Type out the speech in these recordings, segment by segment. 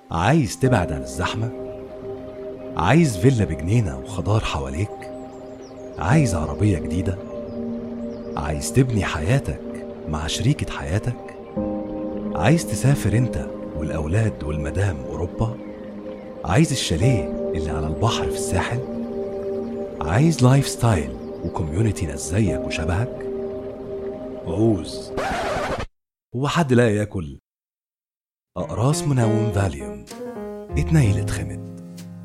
عايز تبعد عن الزحمة؟ عايز فيلا بجنينة وخضار حواليك؟ عايز عربية جديدة؟ عايز تبني حياتك مع شريكة حياتك؟ عايز تسافر انت والأولاد والمدام أوروبا؟ عايز الشاليه اللي على البحر في الساحل؟ عايز لايف ستايل وكوميونتي ناس زيك وشبهك؟ عوز هو حد لا ياكل أقراص منوم فاليوم اتنيلت خمد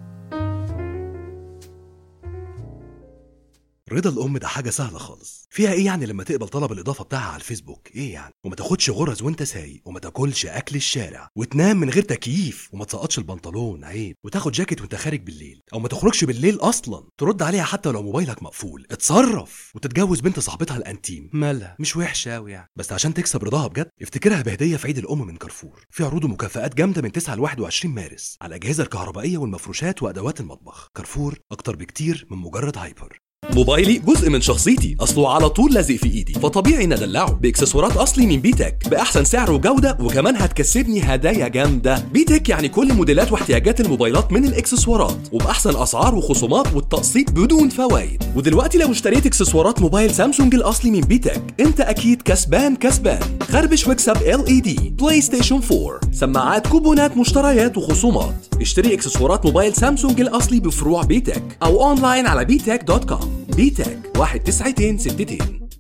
رضا الام ده حاجه سهله خالص فيها ايه يعني لما تقبل طلب الاضافه بتاعها على الفيسبوك ايه يعني وما تاخدش غرز وانت سايق وما تاكلش اكل الشارع وتنام من غير تكييف وما تسقطش البنطلون عيب وتاخد جاكيت وانت خارج بالليل او ما تخرجش بالليل اصلا ترد عليها حتى لو موبايلك مقفول اتصرف وتتجوز بنت صاحبتها الانتيم مالها مش وحشه قوي يعني بس عشان تكسب رضاها بجد افتكرها بهديه في عيد الام من كارفور في عروض ومكافآت جامده من 9 ل 21 مارس على الاجهزه الكهربائيه والمفروشات وادوات المطبخ كارفور اكتر بكتير من مجرد هايبر موبايلي جزء من شخصيتي اصله على طول لازق في ايدي فطبيعي ان ادلعه باكسسوارات اصلي من بيتك باحسن سعر وجوده وكمان هتكسبني هدايا جامده بيتك يعني كل موديلات واحتياجات الموبايلات من الاكسسوارات وباحسن اسعار وخصومات والتقسيط بدون فوائد ودلوقتي لو اشتريت اكسسوارات موبايل سامسونج الاصلي من بيتك انت اكيد كسبان كسبان خربش واكسب ال اي دي بلاي ستيشن 4 سماعات كوبونات مشتريات وخصومات اشتري اكسسوارات موبايل سامسونج الاصلي بفروع بيتك او اونلاين على بيتك دوت كوم بيتك 19262